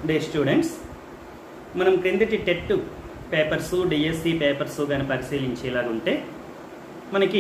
Day students మనం క్రిందటి TET papers DSC papers కానీ పరిశీలించేలాగుంటే మనకి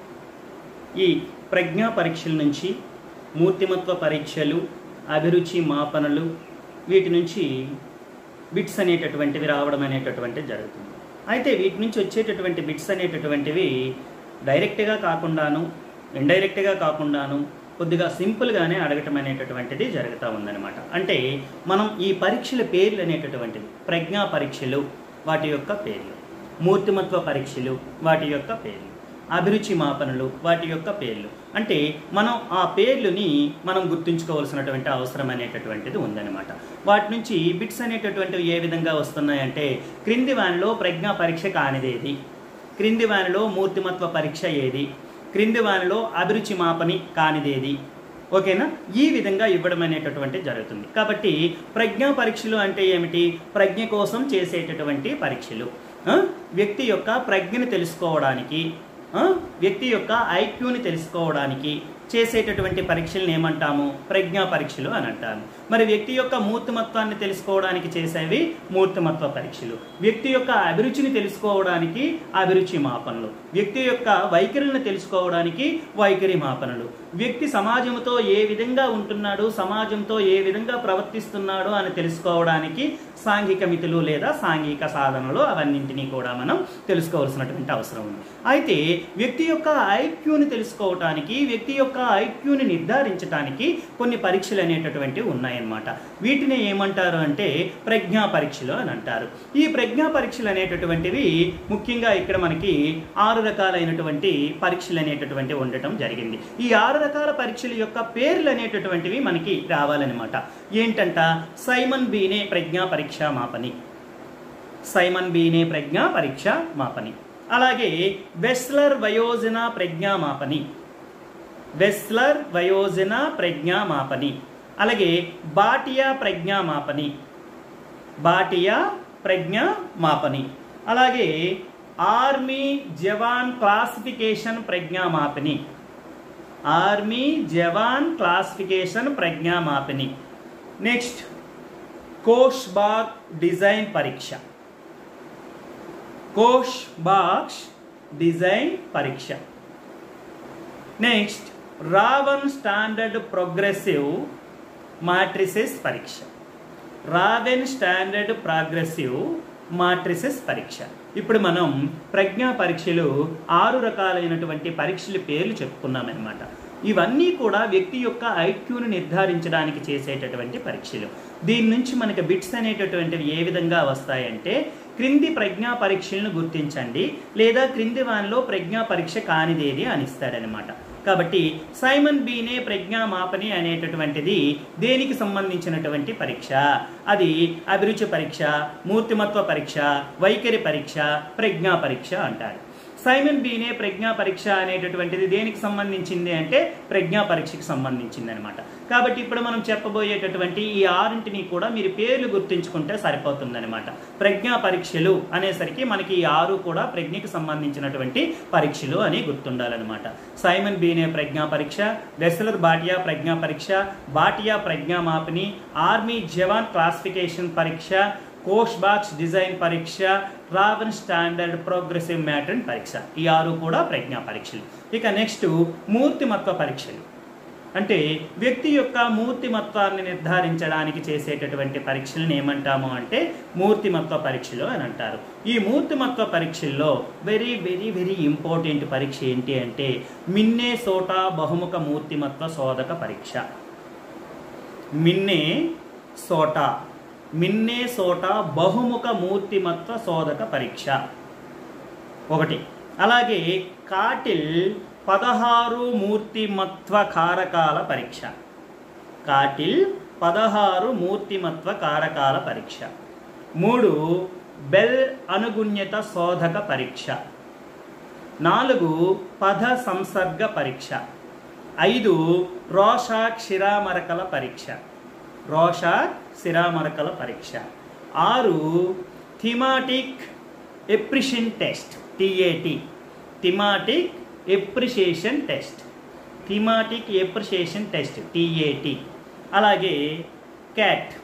ఈ ప్రజ్ఞా పరీక్షల నుంచి మూర్తిమత్వ పరీక్షలు అభిరుచి మాపనలు వీటి నుంచి బిట్స్ అనేటటువంటివి రావడం అనేటటువంటిది జరుగుతుంది అయితే వీటి నుంచి వచ్చేటటువంటి బిట్స్ అనేటటువంటివి డైరెక్ట్గా కాకుండాను ఇండైరెక్ట్గా కాకుండాను కొద్దిగా సింపుల్గానే అడగటం అనేటటువంటిది జరుగుతూ ఉందన్నమాట అంటే మనం ఈ పరీక్షల పేర్లు అనేటటువంటివి ప్రజ్ఞా పరీక్షలు వాటి యొక్క పేర్లు మూర్తిమత్వ పరీక్షలు వాటి యొక్క పేర్లు అభిరుచి మాపనలు వాటి యొక్క పేర్లు అంటే మనం ఆ పేర్లుని మనం గుర్తుంచుకోవాల్సినటువంటి అవసరం అనేటటువంటిది ఉందన్నమాట వాటి నుంచి బిట్స్ అనేటటువంటివి ఏ విధంగా వస్తున్నాయంటే క్రింది వానిలో ప్రజ్ఞా పరీక్ష కానిదేది క్రింది వానిలో మూర్తిమత్వ పరీక్ష ఏది క్రింది వానిలో అభిరుచి మాపని కానిదేది ఓకేనా ఈ విధంగా ఇవ్వడం అనేటటువంటి జరుగుతుంది కాబట్టి ప్రజ్ఞా పరీక్షలు అంటే ఏమిటి ప్రజ్ఞ కోసం చేసేటటువంటి పరీక్షలు ఆ? వ్యక్తి యొక్క ప్రజ్ఞను తెలుసుకోవడానికి ఆ? వ్యక్తి యొక్క ఐక్యూని తెలుసుకోవడానికి చేసేటటువంటి పరీక్షలను ఏమంటాము ప్రజ్ఞా పరీక్షలు అని అంటాము మరి వ్యక్తి యొక్క మూర్తిమత్వాన్ని తెలుసుకోవడానికి చేసేవి మూర్తిమత్వ పరీక్షలు వ్యక్తి యొక్క అభిరుచిని తెలుసుకోవడానికి అభిరుచి మాపనలు వ్యక్తి యొక్క వైఖరిని తెలుసుకోవడానికి వైఖరి మాపనలు వ్యక్తి సమాజంతో ఏ విధంగా ఉంటున్నాడు సమాజంతో ఏ విధంగా ప్రవర్తిస్తున్నాడు అని తెలుసుకోవడానికి సాంఘిక మితులు లేదా సాంఘిక సాధనలు అవన్నింటినీ కూడా మనం తెలుసుకోవాల్సినటువంటి అవసరం ఉంది అయితే వ్యక్తి యొక్క ఐక్యూని తెలుసుకోవటానికి వ్యక్తి యొక్క ఐక్యూని నిర్ధారించడానికి కొన్ని పరీక్షలు అనేటటువంటివి ఉన్నాయన్నమాట వీటిని ఏమంటారు అంటే ప్రజ్ఞా పరీక్షలు అని అంటారు ఈ ప్రజ్ఞా పరీక్షలు అనేటటువంటివి ముఖ్యంగా ఇక్కడ మనకి ఆరు రకాలైనటువంటి పరీక్షలు అనేటటువంటివి ఉండటం జరిగింది ఈ ఆరు రకాల పరీక్షల యొక్క పేర్లు అనేటటువంటివి మనకి రావాలన్నమాట ఏంటంట సైమన్ బీనే ప్రజ్ఞా పరీక్ష మాపని సైమన్ బీనే ప్రజ్ఞా పరీక్ష మాపని అలాగే వెస్లర్ వయోజన ప్రజ్ఞా మాపని వెస్లర్ వయోజన ప్రజ్ఞా మాపని అలాగే బాటియా ప్రజ్ఞా మాపని బాటియా ప్రజ్ఞా మాపని అలాగే ఆర్మీ జవాన్ క్లాసిఫికేషన్ ప్రజ్ఞా మాపని ఆర్మీ జవాన్ క్లాసిఫికేషన్ ప్రజ్ఞా మాపని నెక్స్ట్ కోష్ బాగ్ డిజైన్ పరీక్ష కోష్ బాక్స్ డిజైన్ పరీక్ష next Raven standard progressive matrices పరీక్ష రావెన్ స్టాండర్డ్ ప్రోగ్రెసివ్ మాట్రిసెస్ పరీక్ష ఇప్పుడు మనం ప్రజ్ఞా పరీక్షలు ఆరు రకాలైనటువంటి పరీక్షల పేర్లు చెప్పుకున్నామన్నమాట ఇవన్నీ కూడా వ్యక్తి యొక్క ఐక్యూని నిర్ధారించడానికి చేసేటటువంటి పరీక్షలు దీని నుంచి మనకి బిట్స్ అనేటటువంటివి ఏ విధంగా వస్తాయంటే క్రింది ప్రజ్ఞా పరీక్షలను గుర్తించండి లేదా క్రింది వానిలో ప్రజ్ఞా పరీక్ష కానిదేది అని ఇస్తాడనమాట కాబట్టి సైమన్ బీనే ప్రజ్ఞా మాపని అనేటటువంటిది దేనికి సంబంధించినటువంటి పరీక్ష అది అభిరుచి పరీక్ష మూర్తిమత్వ పరీక్ష వైఖరి పరీక్ష ప్రజ్ఞా పరీక్ష అంటారు సైమన్ బీనే ప్రజ్ఞా పరీక్ష అనేటటువంటిది దేనికి సంబంధించింది అంటే ప్రజ్ఞా పరీక్షకి సంబంధించింది అనమాట కాబట్టి ఇప్పుడు మనం చెప్పబోయేటటువంటి ఈ ఆరింటిని కూడా మీరు పేర్లు గుర్తుంచుకుంటే సరిపోతుందన్నమాట ప్రజ్ఞా పరీక్షలు అనేసరికి మనకి ఈ ఆరు కూడా ప్రజ్ఞకి సంబంధించినటువంటి పరీక్షలు అని గుర్తుండాలన్నమాట సైమన్ బీనే ప్రజ్ఞా పరీక్ష వెసలర్ బాటియా ప్రజ్ఞా పరీక్ష బాటియా ప్రజ్ఞా మాపిని ఆర్మీ జవాన్ క్లాసిఫికేషన్ పరీక్ష కోష్ బాక్స్ డిజైన్ పరీక్ష రావన్ స్టాండర్డ్ ప్రోగ్రెసివ్ మ్యాట్రిన్ పరీక్ష ఈ ఆరు కూడా ప్రజ్ఞా పరీక్షలు ఇక నెక్స్ట్ మూర్తిమత్వ పరీక్షలు అంటే వ్యక్తి యొక్క మూర్తిమత్వాన్ని నిర్ధారించడానికి చేసేటటువంటి పరీక్షలను ఏమంటాము అంటే మూర్తిమత్వ పరీక్షలు అని అంటారు ఈ మూర్తిమత్వ పరీక్షల్లో వెరీ వెరీ వెరీ ఇంపార్టెంట్ పరీక్ష ఏంటి అంటే మిన్నే సోటా బహుముఖ మూర్తిమత్వ శోధక పరీక్ష మిన్నే సోటా మిన్నే సోట బహుముఖ మూర్తిమత్వ శోధక పరీక్ష ఒకటి అలాగే కాటిల్ పదహారు మూర్తిమత్వ కారకాల పరీక్ష కాటిల్ పదహారు మూర్తిమత్వ కారకాల పరీక్ష మూడు బెల్ అనుగుణ్యత శోధక పరీక్ష నాలుగు పద సంసర్గ పరీక్ష ఐదు రోషాక్ శిరామరకల పరీక్ష రోషాక్ శిరామరకల పరీక్ష ఆరు thematic apperception test TAT thematic apperception test thematic apperception test TAT అలాగే CAT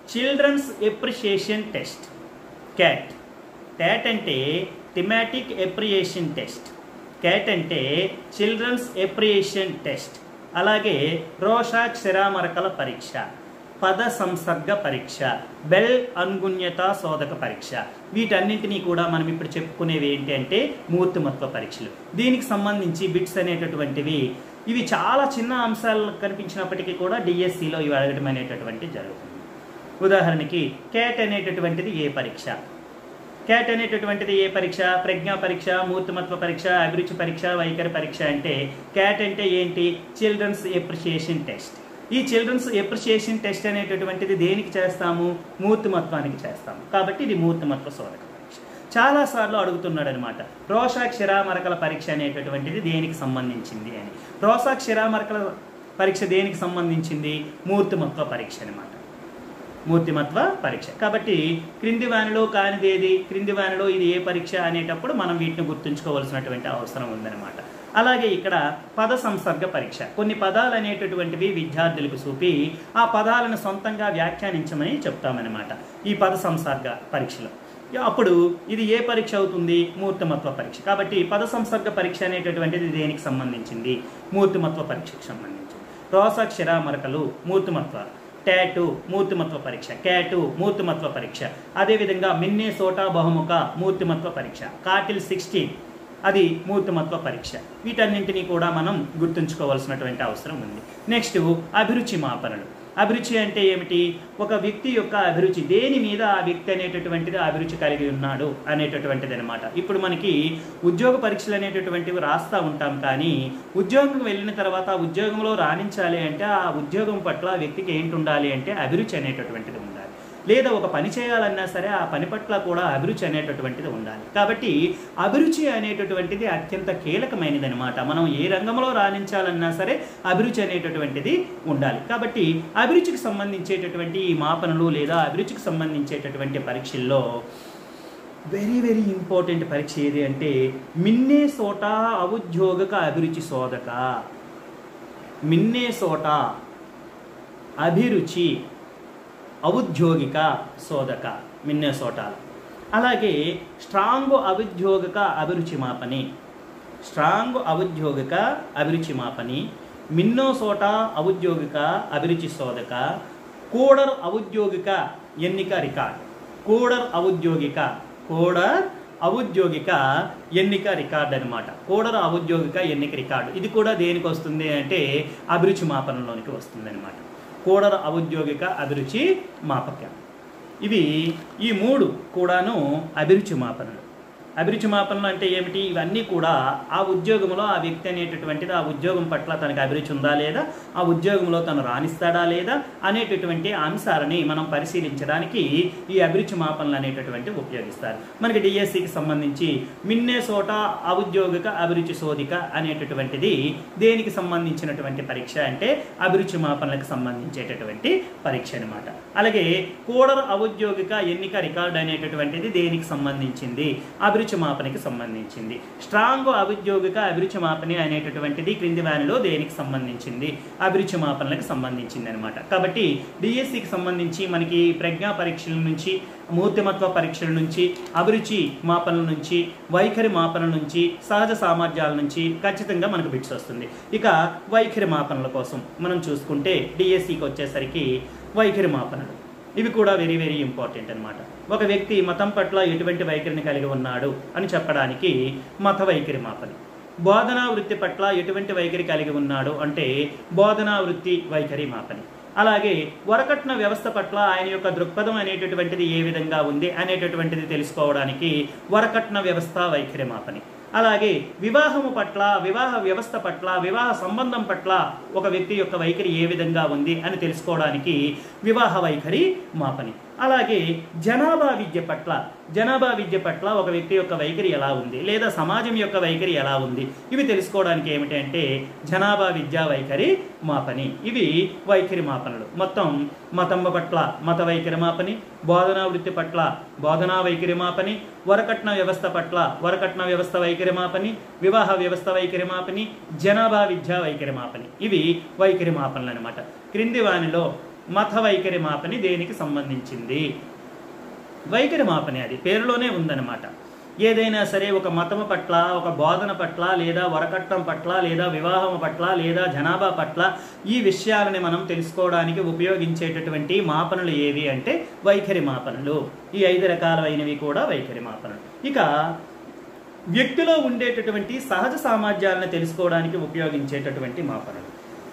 children's apperception test CAT TAT అంటే థిమాటిక్ ఎప్రియేషన్ టెస్ట్ క్యాట్ అంటే చిల్డ్రన్స్ ఎప్రియేషన్ టెస్ట్ అలాగే రోషాక్షరామరకల పరీక్ష పద సంసర్గ పరీక్ష బెల్ అనుగుణ్యత శోధక పరీక్ష వీటన్నింటినీ కూడా మనం ఇప్పుడు చెప్పుకునేవి ఏంటి అంటే మూర్తిమత్వ పరీక్షలు దీనికి సంబంధించి బిట్స్ అనేటటువంటివి ఇవి చాలా చిన్న అంశాలు కనిపించినప్పటికీ కూడా డిఎస్సిలో ఇవి అడగడం అనేటటువంటి జరుగుతుంది ఉదాహరణకి క్యాట్ అనేటటువంటిది ఏ పరీక్ష క్యాట్ అనేటటువంటిది ఏ పరీక్ష ప్రజ్ఞా పరీక్ష మూర్తిమత్వ పరీక్ష అభిరుచి పరీక్ష వైఖరి పరీక్ష అంటే క్యాట్ అంటే ఏంటి చిల్డ్రన్స్ ఎప్రిషియేషన్ టెస్ట్ ఈ చిల్డ్రన్స్ ఎప్రిషియేషన్ టెస్ట్ అనేటటువంటిది దేనికి చేస్తాము మూర్తిమత్వానికి చేస్తాము కాబట్టి ఇది మూర్తిమత్వ శోధక పరీక్ష చాలాసార్లు అడుగుతున్నాడు అనమాట రోషాక్షరామరకల పరీక్ష అనేటటువంటిది దేనికి సంబంధించింది అని రోషాక్షరామరకల పరీక్ష దేనికి సంబంధించింది మూర్తిమత్వ పరీక్ష అనమాట మూర్తిమత్వ పరీక్ష కాబట్టి క్రింది వానిలో కానిదేది క్రింది వానిలో ఇది ఏ పరీక్ష అనేటప్పుడు మనం వీటిని గుర్తుంచుకోవాల్సినటువంటి అవసరం ఉందన్నమాట అలాగే ఇక్కడ పద సంసర్గ పరీక్ష కొన్ని పదాలు అనేటటువంటివి విద్యార్థులకు చూపి ఆ పదాలను సొంతంగా వ్యాఖ్యానించమని చెప్తామన్నమాట ఈ పద సంసర్గ పరీక్షలో అప్పుడు ఇది ఏ పరీక్ష అవుతుంది మూర్తిమత్వ పరీక్ష కాబట్టి పద సంసర్గ పరీక్ష అనేటటువంటిది దేనికి సంబంధించింది మూర్తిమత్వ పరీక్షకు సంబంధించింది రోసాక్షరామరకలు మూర్తిమత్వ టాటు మూర్తిమత్వ పరీక్ష క్యాటు మూర్తిమత్వ పరీక్ష అదేవిధంగా మిన్నే సోటా బహుముఖ మూర్తిమత్వ పరీక్ష కాటిల్ సిక్స్టీన్ అది మూర్తిమత్వ పరీక్ష వీటన్నింటినీ కూడా మనం గుర్తుంచుకోవాల్సినటువంటి అవసరం ఉంది నెక్స్ట్ అభిరుచి మాపనలు అభిరుచి అంటే ఏమిటి ఒక వ్యక్తి యొక్క అభిరుచి దేని మీద ఆ వ్యక్తి అనేటటువంటిది అభిరుచి కలిగి ఉన్నాడు అనేటటువంటిది అనమాట ఇప్పుడు మనకి ఉద్యోగ పరీక్షలు అనేటటువంటివి రాస్తూ ఉంటాం కానీ ఉద్యోగం వెళ్ళిన తర్వాత ఆ ఉద్యోగంలో రాణించాలి అంటే ఆ ఉద్యోగం పట్ల ఆ వ్యక్తికి ఏంటి ఉండాలి అంటే అభిరుచి అనేటటువంటిది ఉండాలి లేదా ఒక పని చేయాలన్నా సరే ఆ పని పట్ల కూడా అభిరుచి అనేటటువంటిది ఉండాలి కాబట్టి అభిరుచి అనేటటువంటిది అత్యంత కీలకమైనది అనమాట మనం ఏ రంగంలో రాణించాలన్నా సరే అభిరుచి అనేటటువంటిది ఉండాలి కాబట్టి అభిరుచికి సంబంధించేటటువంటి ఈ మాపనలు లేదా అభిరుచికి సంబంధించేటటువంటి పరీక్షల్లో వెరీ వెరీ ఇంపార్టెంట్ పరీక్ష ఏది అంటే మిన్నే సోట ఔద్యోగక అభిరుచి శోధక మిన్నే సోట అభిరుచి ఔద్యోగిక శోధక మిన్నెసోటాలు అలాగే స్ట్రాంగ్ ఔద్యోగిక అభిరుచి మాపని స్ట్రాంగ్ ఔద్యోగిక అభిరుచి మాపని మిన్నోసోటా ఔద్యోగిక అభిరుచి శోధక కూడర్ ఔద్యోగిక ఎన్నిక రికార్డ్ కూడర్ ఔద్యోగిక కూడర్ ఔద్యోగిక ఎన్నిక రికార్డ్ అనమాట కూడర్ ఔద్యోగిక ఎన్నిక రికార్డు ఇది కూడా దేనికి వస్తుంది అంటే అభిరుచి మాపనంలోనికి వస్తుంది అనమాట కూడర ఔద్యోగిక అభిరుచి మాపక ఇవి ఈ మూడు కూడాను అభిరుచి మాపనలు అభిరుచి మాపనలు అంటే ఏమిటి ఇవన్నీ కూడా ఆ ఉద్యోగంలో ఆ వ్యక్తి అనేటటువంటిది ఆ ఉద్యోగం పట్ల తనకు అభిరుచి ఉందా లేదా ఆ ఉద్యోగంలో తను రాణిస్తాడా లేదా అనేటటువంటి అంశాలని మనం పరిశీలించడానికి ఈ అభిరుచి మాపనలు అనేటటువంటివి ఉపయోగిస్తారు మనకి డిఎస్సికి సంబంధించి మిన్నేసోట ఔద్యోగిక అభిరుచి శోధిక అనేటటువంటిది దేనికి సంబంధించినటువంటి పరీక్ష అంటే అభిరుచి మాపనలకు సంబంధించేటటువంటి పరీక్ష అనమాట అలాగే కోడర్ ఔద్యోగిక ఎన్నిక రికార్డ్ అనేటటువంటిది దేనికి సంబంధించింది అభిరుచి మాపనకి సంబంధించింది స్ట్రాంగ్ ఔద్యోగిక అభిరుచి మాపని అనేటటువంటిది క్రింది వానిలో దేనికి సంబంధించింది అభిరుచి మాపనలకు సంబంధించింది అనమాట కాబట్టి డిఎస్సికి సంబంధించి మనకి ప్రజ్ఞా పరీక్షల నుంచి మూర్తిమత్వ పరీక్షల నుంచి అభిరుచి మాపనల నుంచి వైఖరి మాపన నుంచి సహజ సామర్థ్యాల నుంచి ఖచ్చితంగా మనకు బిట్స్ వస్తుంది ఇక వైఖరి మాపనల కోసం మనం చూసుకుంటే డిఎస్సికి వచ్చేసరికి వైఖరి మాపనలు ఇవి కూడా వెరీ వెరీ ఇంపార్టెంట్ అనమాట ఒక వ్యక్తి మతం పట్ల ఎటువంటి వైఖరిని కలిగి ఉన్నాడు అని చెప్పడానికి మత వైఖరి మాపని బోధనా వృత్తి పట్ల ఎటువంటి వైఖరి కలిగి ఉన్నాడు అంటే బోధనా వృత్తి వైఖరి మాపని అలాగే వరకట్న వ్యవస్థ పట్ల ఆయన యొక్క దృక్పథం అనేటటువంటిది ఏ విధంగా ఉంది అనేటటువంటిది తెలుసుకోవడానికి వరకట్న వ్యవస్థ వైఖరి మాపని అలాగే వివాహము పట్ల వివాహ వ్యవస్థ పట్ల వివాహ సంబంధం పట్ల ఒక వ్యక్తి యొక్క వైఖరి ఏ విధంగా ఉంది అని తెలుసుకోవడానికి వివాహ వైఖరి మాపని అలాగే జనాభా విద్య పట్ల జనాభా విద్య పట్ల ఒక వ్యక్తి యొక్క వైఖరి ఎలా ఉంది లేదా సమాజం యొక్క వైఖరి ఎలా ఉంది ఇవి తెలుసుకోవడానికి ఏమిటి అంటే జనాభా విద్యా వైఖరి మాపని ఇవి వైఖరి మాపనలు మొత్తం మతంబ పట్ల మత వైఖరి మాపని బోధనా వృత్తి పట్ల బోధనా వైఖరి మాపని వరకట్న వ్యవస్థ పట్ల వరకట్న వ్యవస్థ వైఖరి మాపని వివాహ వ్యవస్థ వైఖరి మాపని జనాభా విద్యా వైఖరి మాపని ఇవి వైఖరి మాపనలు అనమాట క్రింది వానిలో మత వైఖరి మాపని దేనికి సంబంధించింది వైఖరి మాపని అది పేరులోనే ఉందన్నమాట ఏదైనా సరే ఒక మతము పట్ల ఒక బోధన పట్ల లేదా వరకట్నం పట్ల లేదా వివాహం పట్ల లేదా జనాభా పట్ల ఈ విషయాలని మనం తెలుసుకోవడానికి ఉపయోగించేటటువంటి మాపనలు ఏవి అంటే వైఖరి మాపనలు ఈ ఐదు రకాలైనవి కూడా వైఖరి మాపనలు ఇక వ్యక్తిలో ఉండేటటువంటి సహజ సామర్థ్యాలను తెలుసుకోవడానికి ఉపయోగించేటటువంటి మాపనలు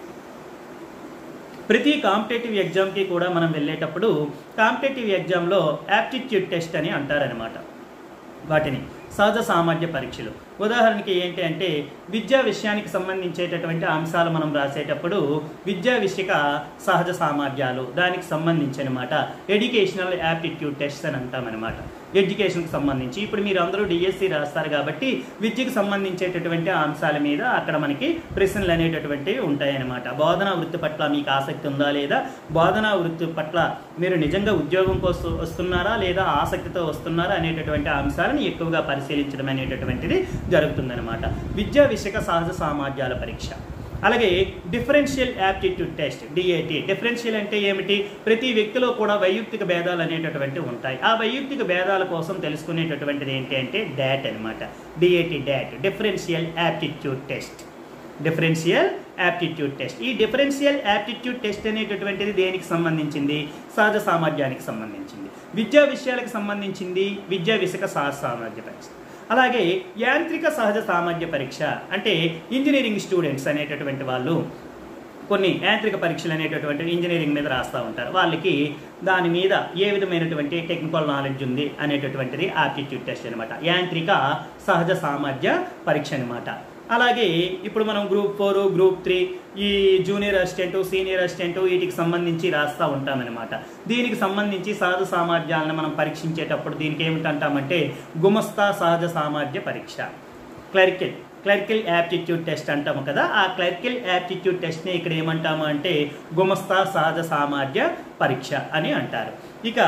ప్రతి కాంపిటేటివ్ ఎగ్జామ్కి కూడా మనం వెళ్ళేటప్పుడు కాంపిటేటివ్ ఎగ్జామ్లో యాప్టిట్యూడ్ టెస్ట్ అని అంటారనమాట వాటిని సహజ సామర్థ్య పరీక్షలు ఉదాహరణకి ఏంటి అంటే విద్యా విషయానికి సంబంధించేటటువంటి అంశాలు మనం రాసేటప్పుడు విద్యా విషయక సహజ సామర్థ్యాలు దానికి సంబంధించి అనమాట ఎడ్యుకేషనల్ యాప్టిట్యూడ్ టెస్ట్ అని అంటామన్నమాట ఎడ్యుకేషన్కి సంబంధించి ఇప్పుడు మీరు అందరూ డిఎస్సి రాస్తారు కాబట్టి విద్యకు సంబంధించేటటువంటి అంశాల మీద అక్కడ మనకి ప్రశ్నలు అనేటటువంటివి ఉంటాయన్నమాట బోధనా వృత్తి పట్ల మీకు ఆసక్తి ఉందా లేదా బోధనా వృత్తి పట్ల మీరు నిజంగా ఉద్యోగం కోసం వస్తున్నారా లేదా ఆసక్తితో వస్తున్నారా అనేటటువంటి అంశాలను ఎక్కువగా పరిశీలించడం అనేటటువంటిది జరుగుతుందన్నమాట విద్యా విషయక సహజ సామర్థ్యాల పరీక్ష అలాగే differential aptitude test DAT differential అంటే ఏమిటి ప్రతి వ్యక్తిలో కూడా వైయక్తిక భేదాలు అనేటటువంటివి ఉంటాయి ఆ వైయక్తిక భేదాల కోసం తెలుసుకునేటటువంటిది ఏంటి అంటే డాట్ అనమాట DAT DAT differential aptitude test differential aptitude test ఈ డిఫరెన్షియల్ యాప్టిట్యూడ్ టెస్ట్ అనేటటువంటిది దేనికి సంబంధించింది సహజ సామర్థ్యానికి సంబంధించింది విద్యా విషయాలకు సంబంధించింది విద్యా విషయక సహజ సామర్థ్య పరీక్ష అలాగే యాంత్రిక సహజ సామర్థ్య పరీక్ష అంటే ఇంజనీరింగ్ స్టూడెంట్స్ అనేటటువంటి వాళ్ళు కొన్ని యాంత్రిక పరీక్షలు అనేటటువంటి ఇంజనీరింగ్ మీద రాస్తూ ఉంటారు వాళ్ళకి దాని మీద ఏ విధమైనటువంటి టెక్నికల్ నాలెడ్జ్ ఉంది అనేటటువంటిది ఆప్టిట్యూడ్ టెస్ట్ అనమాట యాంత్రిక సహజ సామర్థ్య పరీక్ష అనమాట అలాగే ఇప్పుడు మనం గ్రూప్ ఫోర్ గ్రూప్ త్రీ ఈ జూనియర్ అసిస్టెంట్ సీనియర్ అసిస్టెంట్ వీటికి సంబంధించి రాస్తూ ఉంటామన్నమాట దీనికి సంబంధించి సహజ సామర్థ్యాలను మనం పరీక్షించేటప్పుడు దీనికి ఏమిటంటామంటే గుమస్తా సహజ సామర్థ్య పరీక్ష క్లరికల్ క్లరికల్ యాప్టిట్యూడ్ టెస్ట్ అంటాము కదా ఆ క్లరికల్ యాప్టిట్యూడ్ టెస్ట్ని ఇక్కడ ఏమంటాము అంటే గుమస్తా సహజ సామర్థ్య పరీక్ష అని అంటారు ఇక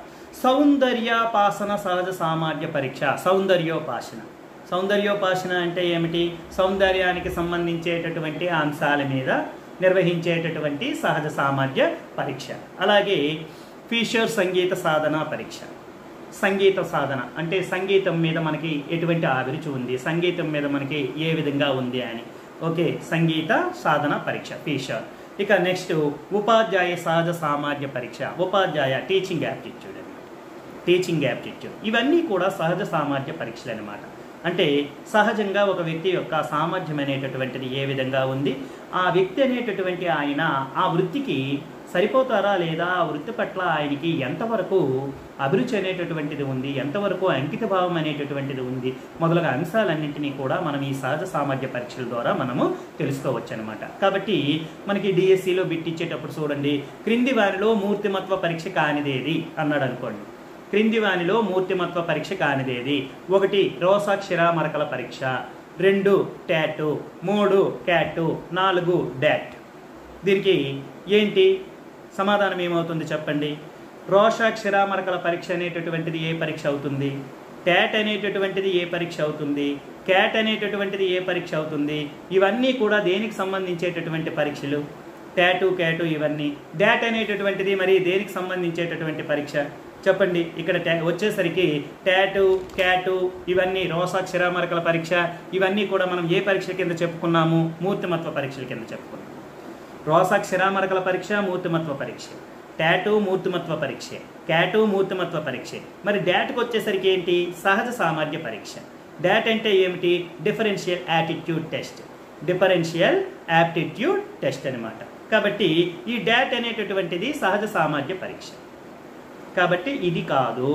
సౌందర్యాపాసన సహజ సామర్థ్య పరీక్ష సౌందర్యోపాసన సౌందర్యోపాసన అంటే ఏమిటి సౌందర్యానికి సంబంధించేటటువంటి అంశాల మీద నిర్వహించేటటువంటి సహజ సామర్థ్య పరీక్ష అలాగే ఫీషర్ సంగీత సాధన పరీక్ష సంగీత సాధన అంటే సంగీతం మీద మనకి ఎటువంటి అభిరుచి ఉంది సంగీతం మీద మనకి ఏ విధంగా ఉంది అని ఓకే సంగీత సాధన పరీక్ష ఫీషర్ ఇక నెక్స్ట్ ఉపాధ్యాయ సహజ సామర్థ్య పరీక్ష ఉపాధ్యాయ టీచింగ్ యాప్టిట్యూడ్ అనమాట టీచింగ్ యాప్టిట్యూడ్ ఇవన్నీ కూడా సహజ సామర్థ్య పరీక్షలు అనమాట అంటే సహజంగా ఒక వ్యక్తి యొక్క సామర్థ్యం అనేటటువంటిది ఏ విధంగా ఉంది ఆ వ్యక్తి అనేటటువంటి ఆయన ఆ వృత్తికి సరిపోతారా లేదా ఆ వృత్తి పట్ల ఆయనకి ఎంతవరకు అభిరుచి అనేటటువంటిది ఉంది ఎంతవరకు అంకిత భావం అనేటటువంటిది ఉంది మొదలగు అంశాలన్నింటినీ కూడా మనం ఈ సహజ సామర్థ్య పరీక్షల ద్వారా మనము తెలుసుకోవచ్చు అనమాట కాబట్టి మనకి డిఎస్సిలో బిట్టిచ్చేటప్పుడు చూడండి క్రింది వారిలో మూర్తిమత్వ పరీక్ష కానిదేది అన్నాడు అనుకోండి క్రింది వానిలో మూర్తిమత్వ పరీక్ష కానిదేది ఒకటి రోసాక్షరామరకల పరీక్ష రెండు టాటు మూడు క్యాటు నాలుగు డాట్ దీనికి ఏంటి సమాధానం ఏమవుతుంది చెప్పండి రోషాక్షరామరకల పరీక్ష అనేటటువంటిది ఏ పరీక్ష అవుతుంది ట్యాట్ అనేటటువంటిది ఏ పరీక్ష అవుతుంది క్యాట్ అనేటటువంటిది ఏ పరీక్ష అవుతుంది ఇవన్నీ కూడా దేనికి సంబంధించేటటువంటి పరీక్షలు ట్యాటు క్యాటు ఇవన్నీ డాట్ అనేటటువంటిది మరి దేనికి సంబంధించేటటువంటి పరీక్ష చెప్పండి ఇక్కడ ట్యా వచ్చేసరికి ట్యాటు క్యాటు ఇవన్నీ రోసాక్షరామరకల పరీక్ష ఇవన్నీ కూడా మనం ఏ పరీక్ష కింద చెప్పుకున్నాము మూర్తిమత్వ పరీక్షల కింద చెప్పుకున్నాము రోసాక్షరామరకల పరీక్ష మూర్తిమత్వ పరీక్ష టాటు మూర్తిమత్వ పరీక్ష క్యాటు మూర్తిమత్వ పరీక్ష మరి డాట్కి వచ్చేసరికి ఏంటి సహజ సామర్థ్య పరీక్ష డాట్ అంటే ఏమిటి differential attitude test differential aptitude test అనమాట కాబట్టి ఈ డాట్ అనేటటువంటిది సహజ సామర్థ్య పరీక్ష కాబట్టి ఇది కాదు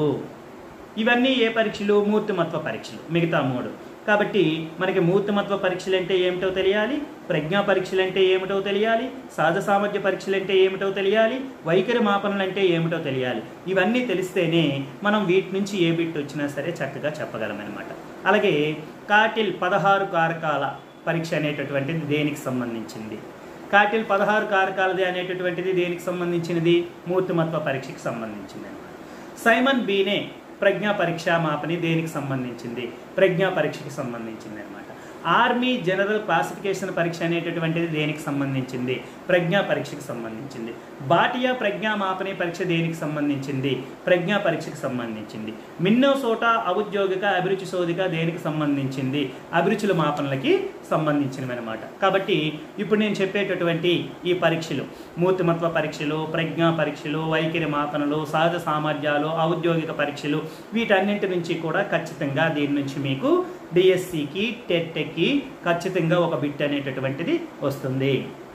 ఇవన్నీ ఏ పరీక్షలు మూర్తిమత్వ పరీక్షలు మిగతా మూడు కాబట్టి మనకి మూర్తిమత్వ పరీక్షలు అంటే ఏమిటో తెలియాలి ప్రజ్ఞా పరీక్షలు అంటే ఏమిటో తెలియాలి సహజ సామర్థ్య పరీక్షలు అంటే ఏమిటో తెలియాలి వైఖరి మాపనలు అంటే ఏమిటో తెలియాలి ఇవన్నీ తెలిస్తేనే మనం వీటి నుంచి ఏ బిట్ వచ్చినా సరే చక్కగా చెప్పగలమన్నమాట అలాగే కాటిల్ పదహారు కారకాల పరీక్ష అనేటటువంటిది దేనికి సంబంధించింది కాటిల్ పదహారు కారకాలది అనేటటువంటిది దేనికి సంబంధించినది మూర్తిమత్వ పరీక్షకి సంబంధించింది అనమాట సైమన్ బీనే ప్రజ్ఞా పరీక్ష మాపని దేనికి సంబంధించింది ప్రజ్ఞా పరీక్షకి సంబంధించింది అనమాట ఆర్మీ జనరల్ క్లాసిఫికేషన్ పరీక్ష అనేటటువంటిది దేనికి సంబంధించింది ప్రజ్ఞా పరీక్షకి సంబంధించింది బాటియా ప్రజ్ఞా మాపనే పరీక్ష దేనికి సంబంధించింది ప్రజ్ఞా పరీక్షకి సంబంధించింది మిన్నోసోటా ఔద్యోగిక అభిరుచి శోధిక దేనికి సంబంధించింది అభిరుచుల మాపనలకి సంబంధించినవి అనమాట కాబట్టి ఇప్పుడు నేను చెప్పేటటువంటి ఈ పరీక్షలు మూర్తిమత్వ పరీక్షలు ప్రజ్ఞా పరీక్షలు వైఖరి మాపనలు సహజ సామర్థ్యాలు ఔద్యోగిక పరీక్షలు వీటన్నింటి నుంచి కూడా ఖచ్చితంగా దీని నుంచి మీకు డిఎస్సికి టెట్కి ఖచ్చితంగా ఒక బిట్ అనేటటువంటిది వస్తుంది